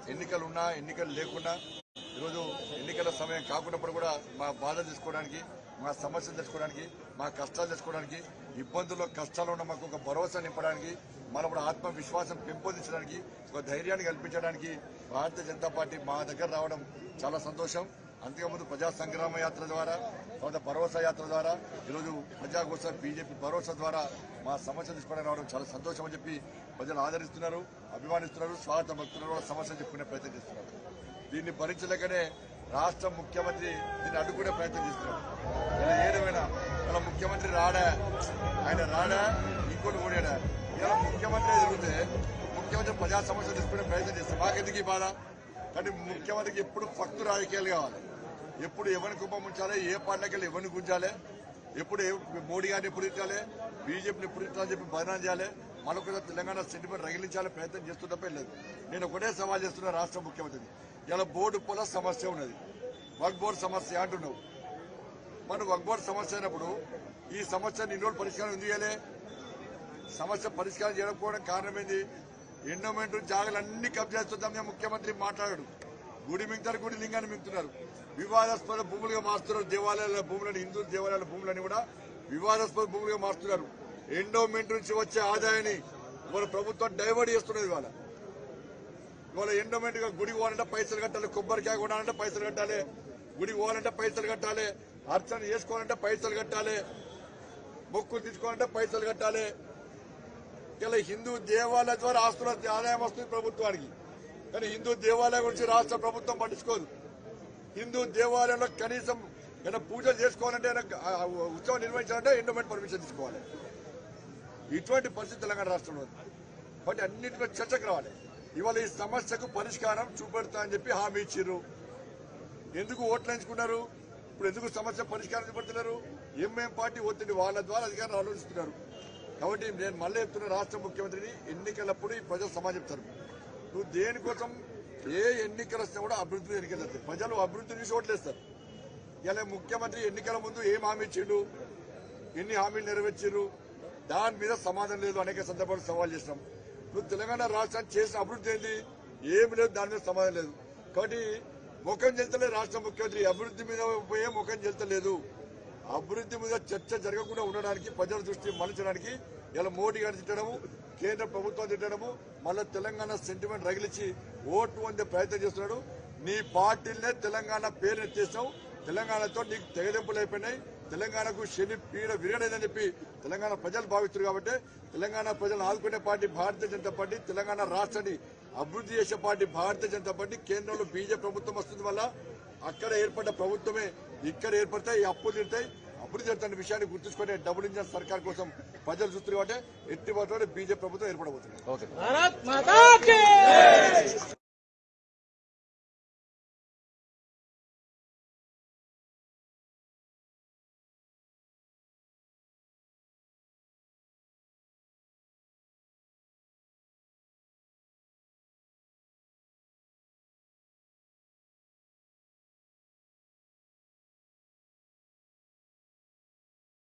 ఎన్నికలు ఉన్నా ఎన్నికలు లేకున్నా ఈరోజు ఎన్నికల సమయం కాకున్నప్పుడు కూడా మా బాధ తీసుకోవడానికి మా సమస్యలు తెచ్చుకోవడానికి మా కష్టాలు తెచ్చుకోవడానికి ఇబ్బందుల్లో కష్టాలు ఉన్న మాకు ఒక భరోసా నింపడానికి మన కూడా ఆత్మవిశ్వాసం పెంపొందించడానికి ఒక ధైర్యాన్ని కల్పించడానికి భారతీయ జనతా పార్టీ మా దగ్గర రావడం చాలా సంతోషం అంతకుముందు ప్రజా సంగ్రామ యాత్ర ద్వారా తర్వాత భరోసా యాత్ర ద్వారా ఈరోజు ప్రజాకోసం బీజేపీ భరోసా ద్వారా మా సమస్య తీసుకోవడానికి రావడం చాలా సంతోషం అని చెప్పి ప్రజలు ఆదరిస్తున్నారు అభిమానిస్తున్నారు స్వాగతం భక్తున్నారు వాళ్ళ సమస్య చెప్పుకునే ప్రయత్నం చేస్తున్నారు దీన్ని భరించలేకనే రాష్ట్ర ముఖ్యమంత్రి దీన్ని అడ్డుకునే ప్రయత్నం చేస్తున్నారు ఇలా ఏడమైనా ఇలా ముఖ్యమంత్రి రాడా ఆయన రాడా ఇంకోటి కూడా ఇలా ముఖ్యమంత్రి ఎదిగితే ముఖ్యమంత్రి ప్రజా సమస్యలు తీసుకునే ప్రయత్నం చేస్తారు మాకెందుకు ఈ బాధ కానీ ముఖ్యమంత్రికి ఎప్పుడు ఫక్తు రాజకీయాలు కావాలి ఎప్పుడు ఎవరిని కుప్పం ఉంచాలి ఏ పార్టీకి వెళ్ళి ఎవరిని గుంజాలి ఎప్పుడు ఏ- మోడీ గారిని ఎప్పుడు ఇచ్చాలి బీజేపీని ఎప్పుడు ఇచ్చాలని చెప్పి బదనాలు చేయాలి మరొక తెలంగాణ సెంటిమెంట్ రగిలించాలని ప్రయత్నం చేస్తున్నప్పే లేదు నేను ఒకటే సవాల్ చేస్తున్నా రాష్ట్ర ముఖ్యమంత్రిని ఇలా బోర్డు పొల సమస్య ఉన్నది వక్ బోర్డు సమస్య అంటున్నావు మన వక్ బోర్డు సమస్య అయినప్పుడు ఈ సమస్య ఇన్ని రోజులు పరిష్కారం ఎందుకు చేయలే సమస్య పరిష్కారం చేయకపోవడం కారణం ఏంది ఎండోమెంట్ జాగలన్నీ కబ్జా చేస్తుందాం ముఖ్యమంత్రి మాట్లాడాడు గుడి మింగుతారు గుడి లింగాన్ని మింగుతున్నారు వివాదాస్పద భూములుగా మారుస్తున్నారు దేవాలయాల భూములను హిందూ దేవాలయాల భూములని కూడా వివాదాస్పద భూములుగా మారుస్తున్నారు ఎండోమెంట్ నుంచి వచ్చే ఆదాయాన్ని ఇవాళ ప్రభుత్వం డైవర్ట్ చేస్తున్నది ఇవాళ ఇవాళ ఎండోమెంట్ గా గుడికి పోవాలంటే పైసలు కట్టాలి కొబ్బరికాయ కొనాలంటే పైసలు కట్టాలి గుడికి పోవాలంటే పైసలు కట్టాలి అర్చన చేసుకోవాలంటే పైసలు కట్టాలి మొక్కులు తీసుకోవాలంటే పైసలు కట్టాలి ఇలా హిందూ దేవాలయ ద్వారా ఆస్తుల ఆదాయం వస్తుంది ప్రభుత్వానికి కానీ హిందూ దేవాలయం గురించి రాష్ట్ర ప్రభుత్వం పట్టించుకోదు హిందూ దేవాలయంలో కనీసం ఏదైనా పూజలు చేసుకోవాలంటే ఏదైనా, ఆ, ఉత్సవం నిర్వహించాలంటే ఎండోమెంట్ పర్మిషన్ తీసుకోవాలి ఇటువంటి పరిస్థితి తెలంగాణ రాష్ట్రంలో ఉంది కాబట్టి అన్నింటిలో చర్చకు రావాలి ఇవాళ ఈ సమస్యకు పరిష్కారం చూపెడతా అని చెప్పి హామీ ఇచ్చిర్రు ఎందుకు ఓట్లు ఎంచుకున్నారు ఇప్పుడు ఎందుకు సమస్య పరిష్కారం చూపెడుతున్నారు ఎంఎం పార్టీ ఒత్తిడి వాళ్ళ ద్వారా అధికారులు ఆలోచిస్తున్నారు కాబట్టి నేను మళ్ళీ చెప్తున్న రాష్ట్ర ముఖ్యమంత్రిని ఎన్నికలప్పుడు ఈ ప్రజలు సమాజం చెప్తారు నువ్వు దేనికోసం ఏ ఎన్నికలు వస్తే కూడా అభివృద్ధి ఎన్నికలు వస్తాయి ప్రజలు అభివృద్ధి చూసి ఓట్లేస్తారు ఇలా ముఖ్యమంత్రి ఎన్నికల ముందు ఏం హామీ ఇచ్చిండు ఎన్ని హామీలు నెరవేర్చారు దాని మీద సమాధానం లేదు అనేక సందర్భాలు సవాల్ చేసినాం నువ్వు తెలంగాణ రాష్ట్రాన్ని చేసిన అభివృద్ధి ఏంది ఏమి లేదు దాని మీద సమాధానం లేదు కాబట్టి ముఖం చెల్తలేదు రాష్ట్ర ముఖ్యమంత్రి అభివృద్ధి మీద పోయే ముఖం చెల్తలేదు అభివృద్ధి మీద చర్చ జరగకుండా ఉండడానికి ప్రజల దృష్టి మలచడానికి ఇలా మోడీ గారు తిట్టడము కేంద్ర ప్రభుత్వం తిట్టడము మళ్ళీ తెలంగాణ సెంటిమెంట్ రగిలించి ఓటు అందే ప్రయత్నం చేస్తున్నాడు నీ పార్టీలనే తెలంగాణ పేరు ఎత్తేసావు తెలంగాణతో నీకు తెగదెంపులు అయిపోయినాయి తెలంగాణకు శని పీడ విరగలేదని చెప్పి తెలంగాణ ప్రజలు భావిస్తారు కాబట్టి తెలంగాణ ప్రజలను ఆదుకునే పార్టీ భారతీయ జనతా పార్టీ తెలంగాణ రాష్ట్రాన్ని అభివృద్ధి చేసే పార్టీ భారతీయ జనతా పార్టీ కేంద్రంలో బీజేపీ ప్రభుత్వం వస్తుంది వల్ల అక్కడ ఏర్పడ్డ ప్రభుత్వమే ఇక్కడ ఏర్పడతాయి అప్పులు తింటాయి అభివృద్ధి జరుగుతున్న విషయాన్ని గుర్తుంచుకునే డబుల్ ఇంజన్ సర్కార్ కోసం ప్రజలు చూస్తున్నారు కాబట్టి ఎట్టి మాత్రం బీజేపీ ప్రభుత్వం ఏర్పడబోతుంది भारत माता की